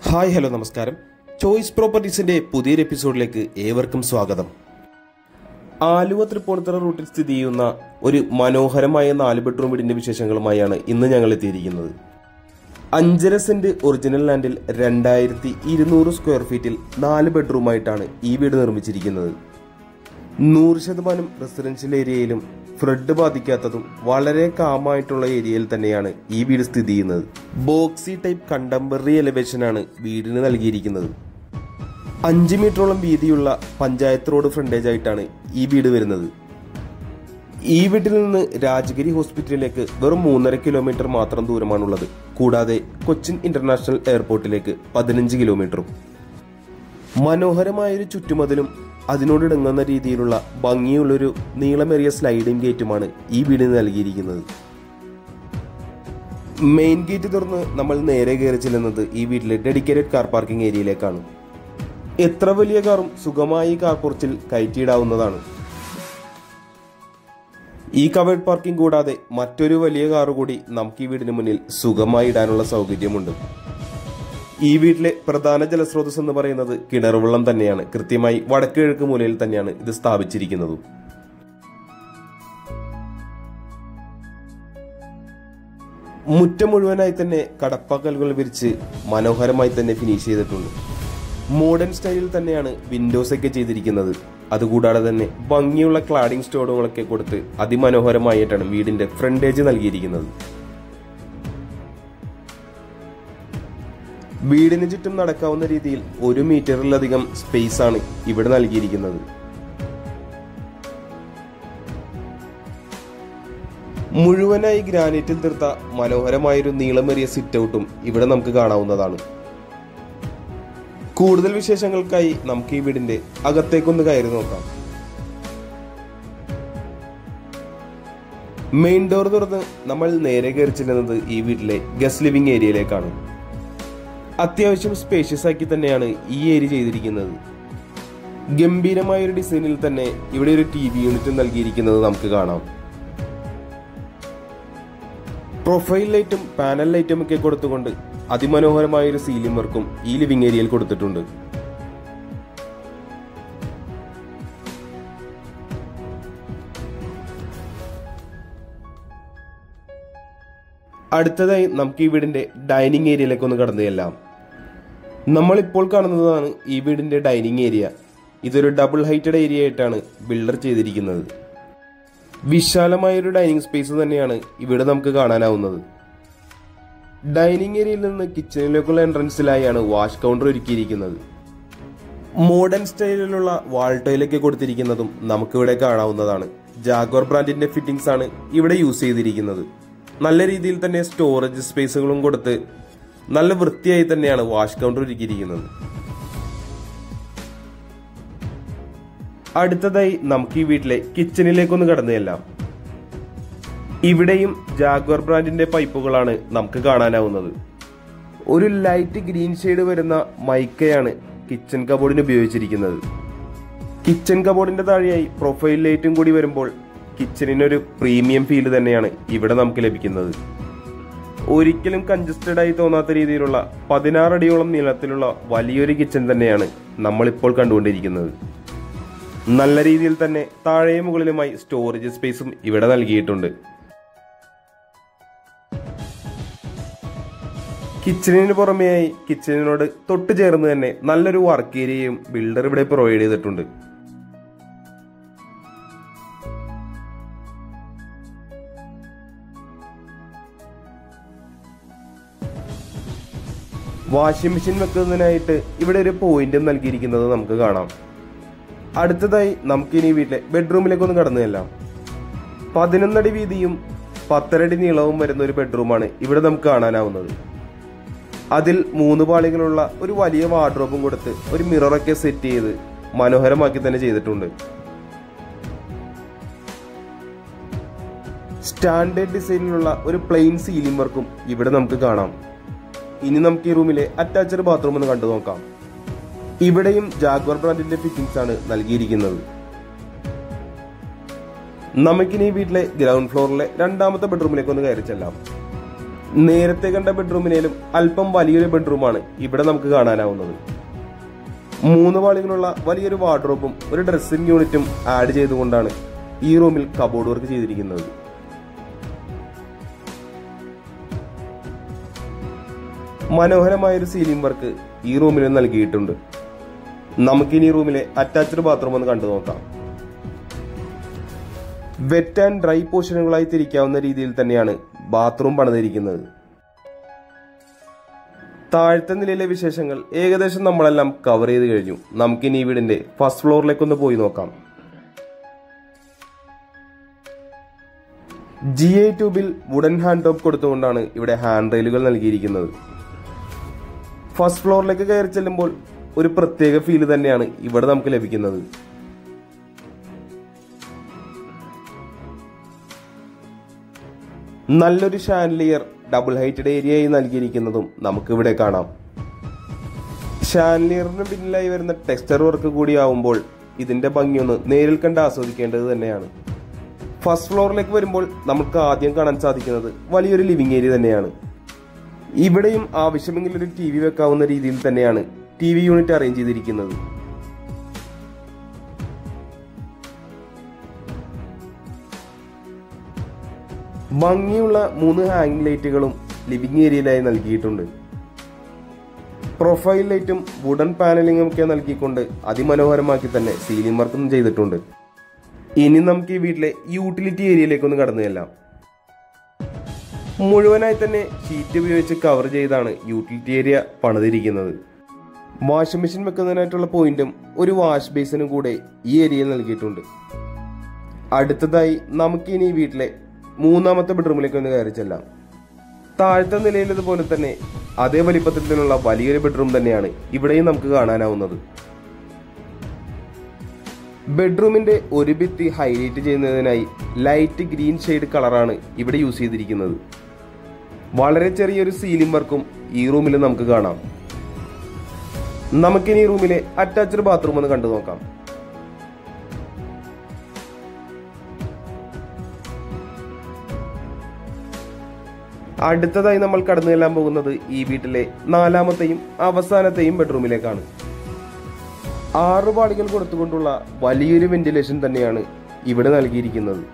hi hello നമസ്കാരം choice പ്രോപ്പർട്ടീസിന്റെ പുതിയൊരു എപ്പിസോഡിലേക്ക് ഏവർക്കും സ്വാഗതം ആലുവ തൃപ്പൂണിത്തറ റൂട്ടിൽ സ്ഥിതി ചെയ്യുന്ന ഒരു മനോഹരമായ നാല് ബെഡ്റൂം വീടിന്റെ വിശേഷങ്ങളുമായാണ് ഇന്ന് ഞങ്ങൾ എത്തിയിരിക്കുന്നത് അഞ്ചര സെന്റ് ഒറിജിനൽ ലാൻഡിൽ രണ്ടായിരത്തി ഇരുന്നൂറ് സ്ക്വയർ ഫീറ്റിൽ നാല് ബെഡ്റൂമായിട്ടാണ് ഈ വീട് നിർമ്മിച്ചിരിക്കുന്നത് നൂറ് ശതമാനം റെസിഡൻഷ്യൽ ഏരിയയിലും ഫ്ലഡ് ബാധിക്കാത്തതും വളരെ കാമായിട്ടുള്ള ഏരിയയിൽ തന്നെയാണ് ഈ വീട് സ്ഥിതി ചെയ്യുന്നത് ബോക്സി ടൈപ്പ് കണ്ടംപററി എലിവേഷനാണ് വീടിന് നൽകിയിരിക്കുന്നത് അഞ്ച് മീറ്ററോളം വീതിയുള്ള പഞ്ചായത്ത് റോഡ് ഫ്രണ്ടേജ് ആയിട്ടാണ് ഈ വീട് വരുന്നത് ഈ വീട്ടിൽ നിന്ന് രാജഗിരി ഹോസ്പിറ്റലിലേക്ക് വെറും മൂന്നര കിലോമീറ്റർ മാത്രം ദൂരമാണുള്ളത് കൂടാതെ കൊച്ചിൻ ഇന്റർനാഷണൽ എയർപോർട്ടിലേക്ക് പതിനഞ്ച് കിലോമീറ്ററും മനോഹരമായൊരു ചുറ്റുമതിലും അതിനോടിണങ്ങുന്ന രീതിയിലുള്ള ഭംഗിയുള്ളൊരു നീളമേറിയ സ്ലൈഡിംഗ് ഗേറ്റുമാണ് ഈ വീടിന് നൽകിയിരിക്കുന്നത് മെയിൻ ഗേറ്റ് തുറന്ന് നമ്മൾ നേരെ കയറി ചെല്ലുന്നത് ഈ വീട്ടിലെ ഡെഡിക്കേറ്റഡ് കാർ പാർക്കിംഗ് ഏരിയയിലേക്കാണ് എത്ര വലിയ കാറും സുഖമായി കാർ പോർച്ചിൽ കയറ്റിയിടാവുന്നതാണ് ഈ കവേർഡ് പാർക്കിംഗ് കൂടാതെ മറ്റൊരു വലിയ കാർ കൂടി നമുക്ക് ഈ വീടിന് മുന്നിൽ സുഖമായി ഇടാനുള്ള സൗകര്യമുണ്ട് ഈ വീട്ടിലെ പ്രധാന ജലസ്രോതസ് എന്ന് പറയുന്നത് കിണർവെള്ളം തന്നെയാണ് കൃത്യമായി വടക്ക് കിഴക്ക് മൂലയിൽ തന്നെയാണ് ഇത് സ്ഥാപിച്ചിരിക്കുന്നത് മുറ്റം മുഴുവനായി തന്നെ കടപ്പാക്കലുകൾ വിരിച്ച് മനോഹരമായി തന്നെ ഫിനിഷ് ചെയ്തിട്ടുണ്ട് മോഡേൺ സ്റ്റൈലിൽ തന്നെയാണ് വിൻഡോസ് ഒക്കെ ചെയ്തിരിക്കുന്നത് അതുകൂടാതെ തന്നെ ഭംഗിയുള്ള ക്ലാഡിംഗ് സ്റ്റോണുകളൊക്കെ കൊടുത്ത് അതിമനോഹരമായിട്ടാണ് വീടിന്റെ ഫ്രണ്ടേജ് നൽകിയിരിക്കുന്നത് വീടിന് ചുറ്റും നടക്കാവുന്ന രീതിയിൽ ഒരു മീറ്ററിലധികം സ്പേസ് ആണ് ഇവിടെ നൽകിയിരിക്കുന്നത് മുഴുവനായി ഗ്രാനൈറ്റിൽ തീർത്ത മനോഹരമായൊരു നീളമേറിയ സിറ്റ് ഔട്ടും ഇവിടെ നമുക്ക് കാണാവുന്നതാണ് കൂടുതൽ വിശേഷങ്ങൾക്കായി നമുക്ക് ഈ വീടിന്റെ അകത്തേക്കൊന്ന് കയറി നോക്കാം മെയിൻ ഡോർ തുറന്ന് നമ്മൾ നേരെ കയറി ചെല്ലുന്നത് ഈ വീട്ടിലെ ഗസ്റ്റ് ലിവിംഗ് ഏരിയയിലേക്കാണ് അത്യാവശ്യം സ്പേഷ്യസ് ആക്കി തന്നെയാണ് ഈ ഏരിയ ചെയ്തിരിക്കുന്നത് ഗംഭീരമായ ഒരു ഡിസൈനിൽ തന്നെ ഇവിടെ ഒരു ടി വി യൂണിറ്റ് നൽകിയിരിക്കുന്നത് നമുക്ക് കാണാം പ്രൊഫൈൽ ലൈറ്റും പാനൽ ലൈറ്റും ഒക്കെ കൊടുത്തുകൊണ്ട് അതിമനോഹരമായ ഒരു സീലിംഗ് വർക്കും ഈ ലിവിംഗ് ഏരിയയിൽ കൊടുത്തിട്ടുണ്ട് അടുത്തതായി നമുക്ക് ഈ വീടിന്റെ ഡൈനിങ് ഏരിയയിലേക്ക് ഒന്ന് കടന്നു ചെല്ലാം നമ്മളിപ്പോൾ കാണുന്നതാണ് ഈ വീടിന്റെ ഡൈനിങ് ഏരിയ ഇതൊരു ഡബിൾ ഹൈറ്റഡ് ഏരിയ ആയിട്ടാണ് ബിൽഡർ ചെയ്തിരിക്കുന്നത് വിശാലമായ ഒരു ഡൈനിങ് സ്പേസ് തന്നെയാണ് ഇവിടെ നമുക്ക് കാണാനാവുന്നത് ഡൈനിങ് ഏരിയയിൽ നിന്ന് കിച്ചണിലേക്കുള്ള എൻട്രൻസിലായാണ് വാഷ് കൗണ്ടർ ഒരുക്കിയിരിക്കുന്നത് മോഡേൺ സ്റ്റൈലിലുള്ള വാൾ ടൈലൊക്കെ കൊടുത്തിരിക്കുന്നതും നമുക്കിവിടെ കാണാവുന്നതാണ് ജാഗോർ ബ്രാൻഡിന്റെ ഫിറ്റിംഗ്സ് ആണ് ഇവിടെ യൂസ് ചെയ്തിരിക്കുന്നത് നല്ല രീതിയിൽ തന്നെ സ്റ്റോറേജ് സ്പേസുകളും കൊടുത്ത് നല്ല വൃത്തിയായി തന്നെയാണ് വാഷ് കൗണ്ടർ ഒരുക്കിയിരിക്കുന്നത് അടുത്തതായി നമുക്ക് ഈ വീട്ടിലെ കിച്ചണിലേക്കൊന്ന് കടന്നു ചെല്ലാം ഇവിടെയും ജാഗ്വർ ബ്രാൻഡിന്റെ പൈപ്പുകളാണ് നമുക്ക് കാണാനാവുന്നത് ഒരു ലൈറ്റ് ഗ്രീൻ ഷെയ്ഡ് വരുന്ന മൈക്കയാണ് കിച്ചൺ കബോർഡിന് ഉപയോഗിച്ചിരിക്കുന്നത് കിച്ചൺ കബോർഡിന്റെ താഴെയായി പ്രൊഫൈൽ ലൈറ്റും കൂടി വരുമ്പോൾ കിച്ചണിനൊരു പ്രീമിയം ഫീൽ തന്നെയാണ് ഇവിടെ നമുക്ക് ലഭിക്കുന്നത് ഒരിക്കലും കൺജസ്റ്റഡ് ആയി തോന്നാത്ത രീതിയിലുള്ള പതിനാറടിയോളം നീളത്തിലുള്ള വലിയൊരു കിച്ചൺ തന്നെയാണ് നമ്മളിപ്പോൾ കണ്ടുകൊണ്ടിരിക്കുന്നത് നല്ല രീതിയിൽ തന്നെ താഴെയും മുകളിലുമായി സ്റ്റോറേജ് സ്പേസും ഇവിടെ നൽകിയിട്ടുണ്ട് കിച്ചണിന് പുറമെയായി കിച്ചണിനോട് തൊട്ട് ചേർന്ന് തന്നെ നല്ലൊരു വർക്ക് ഏരിയയും ബിൽഡർ ഇവിടെ പ്രൊവൈഡ് ചെയ്തിട്ടുണ്ട് വാഷിംഗ് മെഷീൻ വെക്കുന്നതിനായിട്ട് ഇവിടെ ഒരു പോയിന്റും നൽകിയിരിക്കുന്നത് നമുക്ക് കാണാം അടുത്തതായി നമുക്കിനി വീട്ടിലെ ബെഡ്റൂമിലേക്ക് ഒന്ന് കടന്നു ചെല്ലാം പതിനൊന്നടി വീതിയും പത്തരടി നീളവും വരുന്ന ഒരു ബെഡ്റൂമാണ് ഇവിടെ നമുക്ക് കാണാനാവുന്നത് അതിൽ മൂന്ന് പാളികളുള്ള ഒരു വലിയ വാർഡ്രോബും കൊടുത്ത് ഒരു മിററൊക്കെ സെറ്റ് ചെയ്ത് മനോഹരമാക്കി തന്നെ ചെയ്തിട്ടുണ്ട് സ്റ്റാൻഡേർഡ് ഡിസൈനിലുള്ള ഒരു പ്ലെയിൻ സീലിംഗ് വർക്കും ഇവിടെ നമുക്ക് കാണാം ഇനി നമുക്ക് ഈ റൂമിലെ അറ്റാച്ച്ഡ് ബാത്റൂം ഒന്ന് കണ്ടു നോക്കാം ഇവിടെയും ജാഗ്വർ ബ്രാൻഡിന്റെ ഫിറ്റിംഗ്സ് ആണ് നൽകിയിരിക്കുന്നത് നമുക്കിനി ഈ വീട്ടിലെ ഗ്രൗണ്ട് ഫ്ലോറിലെ രണ്ടാമത്തെ ബെഡ്റൂമിലേക്ക് ഒന്ന് കയറി ചെല്ലാം നേരത്തെ കണ്ട ബെഡ്റൂമിനേലും അല്പം വലിയൊരു ബെഡ്റൂമാണ് ഇവിടെ നമുക്ക് കാണാനാവുന്നത് മൂന്ന് പാളികളുള്ള വലിയൊരു വാർഡ്രോബും ഒരു ഡ്രസ്സിംഗ് യൂണിറ്റും ആഡ് ചെയ്തുകൊണ്ടാണ് ഈ റൂമിൽ കബോർഡ് വർക്ക് ചെയ്തിരിക്കുന്നത് മനോഹരമായ ഒരു സീലിംഗ് വർക്ക് ഈ റൂമിൽ നൽകിയിട്ടുണ്ട് നമുക്കിനി ഈ റൂമിലെ അറ്റാച്ച്ഡ് ബാത്റൂം ഒന്ന് കണ്ടു നോക്കാം വെറ്റ് ആൻഡ് ഡ്രൈ പോർഷനുകളായി തിരിക്കാവുന്ന രീതിയിൽ തന്നെയാണ് ബാത്റൂം പണിതിരിക്കുന്നത് താഴത്തെ നിലയിലെ വിശേഷങ്ങൾ ഏകദേശം നമ്മളെല്ലാം കവർ ചെയ്ത് കഴിഞ്ഞു നമുക്കിനി ഈ വീടിന്റെ ഫസ്റ്റ് ഫ്ലോറിലേക്കൊന്ന് പോയി നോക്കാം ജി ഐ ട്യൂബിൽ വുഡൻ ഹാൻഡ് ടോപ്പ് കൊടുത്തുകൊണ്ടാണ് ഇവിടെ ഹാൻഡ് റെയിലുകൾ നൽകിയിരിക്കുന്നത് ഫസ്റ്റ് ഫ്ലോറിലേക്ക് കയറി ചെല്ലുമ്പോൾ ഒരു പ്രത്യേക ഫീല് തന്നെയാണ് ഇവിടെ നമുക്ക് ലഭിക്കുന്നത് നല്ലൊരു ഷാൻലിയർ ഡബിൾ ഹൈറ്റഡ് ഏരിയയായി നൽകിയിരിക്കുന്നതും നമുക്കിവിടെ കാണാം ഷാൻലിയറിന് പിന്നിലായി വരുന്ന ടെക്സ്ചർ വർക്ക് കൂടിയാവുമ്പോൾ ഇതിന്റെ ഭംഗിയൊന്ന് നേരിൽ കണ്ട് ആസ്വദിക്കേണ്ടത് തന്നെയാണ് ഫസ്റ്റ് ഫ്ലോറിലേക്ക് വരുമ്പോൾ നമുക്ക് ആദ്യം കാണാൻ സാധിക്കുന്നത് വലിയൊരു ലിവിംഗ് ഏരിയ തന്നെയാണ് ഇവിടെയും ആവശ്യമെങ്കിൽ ഒരു ടി വി വെക്കാവുന്ന രീതിയിൽ തന്നെയാണ് ടി വി യൂണിറ്റ് അറേഞ്ച് ചെയ്തിരിക്കുന്നത് ഭംഗിയുള്ള മൂന്ന് ഹാങ്ങിങ് ലൈറ്റുകളും ലിവിംഗ് ഏരിയയിലായി നൽകിയിട്ടുണ്ട് പ്രൊഫൈൽ ലൈറ്റും വുഡൻ പാനലിംഗും ഒക്കെ നൽകിക്കൊണ്ട് അതിമനോഹരമാക്കി തന്നെ സീലിംഗ് വർക്കും ചെയ്തിട്ടുണ്ട് ഇനി നമുക്ക് ഈ വീട്ടിലെ യൂട്ടിലിറ്റി ഏരിയയിലേക്ക് ഒന്ന് കടന്നു ചെല്ലാം മുഴുവനായി തന്നെ ഷീറ്റ് ഉപയോഗിച്ച് കവർ ചെയ്താണ് യൂട്ടിലിറ്റി ഏരിയ പണിതിരിക്കുന്നത് വാഷിംഗ് മെഷീൻ വെക്കുന്നതിനായിട്ടുള്ള പോയിന്റും ഒരു വാഷ് ബേസിനും കൂടെ ഈ ഏരിയയിൽ നൽകിയിട്ടുണ്ട് അടുത്തതായി നമുക്കിനി ഈ വീട്ടിലെ മൂന്നാമത്തെ ബെഡ്റൂമിലേക്ക് ഒന്ന് കയറി ചെല്ലാം താഴത്തെ നിലയിലതുപോലെ തന്നെ അതേ വലിപ്പത്തിൽ തന്നെയുള്ള വലിയൊരു ബെഡ്റൂം തന്നെയാണ് ഇവിടെയും നമുക്ക് കാണാനാവുന്നത് ബെഡ്റൂമിന്റെ ഒരു ഭിത്തി ഹൈലൈറ്റ് ചെയ്യുന്നതിനായി ലൈറ്റ് ഗ്രീൻ ഷെയ്ഡ് കളറാണ് ഇവിടെ യൂസ് ചെയ്തിരിക്കുന്നത് വളരെ ചെറിയൊരു സീലിംഗ് വർക്കും ഈ റൂമിൽ നമുക്ക് കാണാം നമുക്കിനി ഈ റൂമിലെ അറ്റാച്ച്ഡ് ബാത്റൂം ഒന്ന് കണ്ടു നോക്കാം അടുത്തതായി നമ്മൾ കടന്നു ചെല്ലാൻ പോകുന്നത് ഈ വീട്ടിലെ നാലാമത്തെയും അവസാനത്തെയും ബെഡ്റൂമിലേക്കാണ് ആറ് പാളികൾ കൊടുത്തുകൊണ്ടുള്ള വലിയൊരു വെന്റിലേഷൻ തന്നെയാണ് ഇവിടെ നൽകിയിരിക്കുന്നത്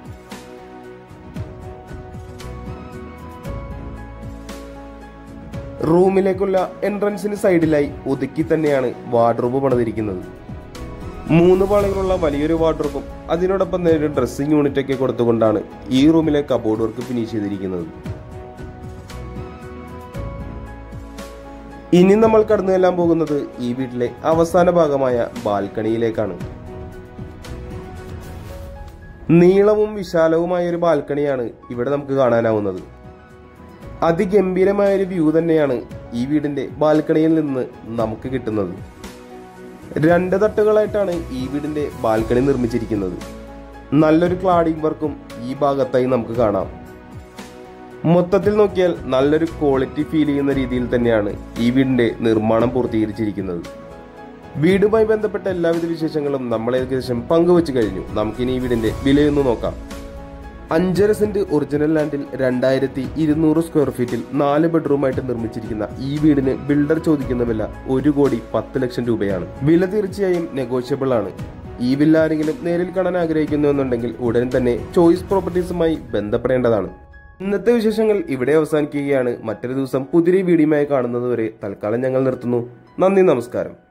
റൂമിലേക്കുള്ള എൻട്രൻസിന് സൈഡിലായി ഒതുക്കി തന്നെയാണ് വാർഡ്രോബ് പണിതിരിക്കുന്നത് മൂന്ന് പാളികളുള്ള വലിയൊരു വാർഡ്രോബും അതിനോടൊപ്പം തന്നെ ഒരു ഡ്രസ്സിംഗ് യൂണിറ്റ് ഒക്കെ കൊടുത്തുകൊണ്ടാണ് ഈ റൂമിലെ കബോർഡ് വർക്ക് ഫിനിഷ് ചെയ്തിരിക്കുന്നത് ഇനി നമ്മൾ കടന്നു ചെല്ലാൻ പോകുന്നത് ഈ വീട്ടിലെ അവസാന ഭാഗമായ ബാൽക്കണിയിലേക്കാണ് നീളവും വിശാലവുമായ ഒരു ബാൽക്കണിയാണ് ഇവിടെ നമുക്ക് കാണാനാവുന്നത് അതിഗംഭീരമായ ഒരു വ്യൂ തന്നെയാണ് ഈ വീടിന്റെ ബാൽക്കണിയിൽ നിന്ന് നമുക്ക് കിട്ടുന്നത് രണ്ട് തട്ടുകളായിട്ടാണ് ഈ വീടിന്റെ ബാൽക്കണി നിർമ്മിച്ചിരിക്കുന്നത് നല്ലൊരു ക്ലാഡിംഗ് വർക്കും ഈ ഭാഗത്തായി നമുക്ക് കാണാം മൊത്തത്തിൽ നോക്കിയാൽ നല്ലൊരു ക്വാളിറ്റി ഫീൽ ചെയ്യുന്ന രീതിയിൽ തന്നെയാണ് ഈ വീടിന്റെ നിർമ്മാണം പൂർത്തീകരിച്ചിരിക്കുന്നത് വീടുമായി ബന്ധപ്പെട്ട എല്ലാവിധ വിശേഷങ്ങളും നമ്മൾ ഏകദേശം പങ്കുവച്ചു കഴിഞ്ഞു നമുക്കിനി ഈ വീടിന്റെ വിലയൊന്ന് നോക്കാം അഞ്ചര സെന്റ് ഒറിജിനൽ ലാൻഡിൽ രണ്ടായിരത്തി ഇരുന്നൂറ് സ്ക്വയർ ഫീറ്റിൽ നാല് ബെഡ്റൂമായിട്ട് നിർമ്മിച്ചിരിക്കുന്ന ഈ വീടിന് ബിൽഡർ ചോദിക്കുന്ന വില ഒരു കോടി പത്ത് ലക്ഷം രൂപയാണ് വില തീർച്ചയായും നെഗോഷ്യബിൾ ആണ് ഈ വില്ല ആരെങ്കിലും നേരിൽ കാണാൻ ആഗ്രഹിക്കുന്നു എന്നുണ്ടെങ്കിൽ ഉടൻ തന്നെ ചോയ്സ് പ്രോപ്പർട്ടീസുമായി ബന്ധപ്പെടേണ്ടതാണ് ഇന്നത്തെ വിശേഷങ്ങൾ ഇവിടെ അവസാനിക്കുകയാണ് മറ്റൊരു ദിവസം പുതിയ വീഡിയോയുമായി കാണുന്നതുവരെ തൽക്കാലം ഞങ്ങൾ നിർത്തുന്നു നന്ദി നമസ്കാരം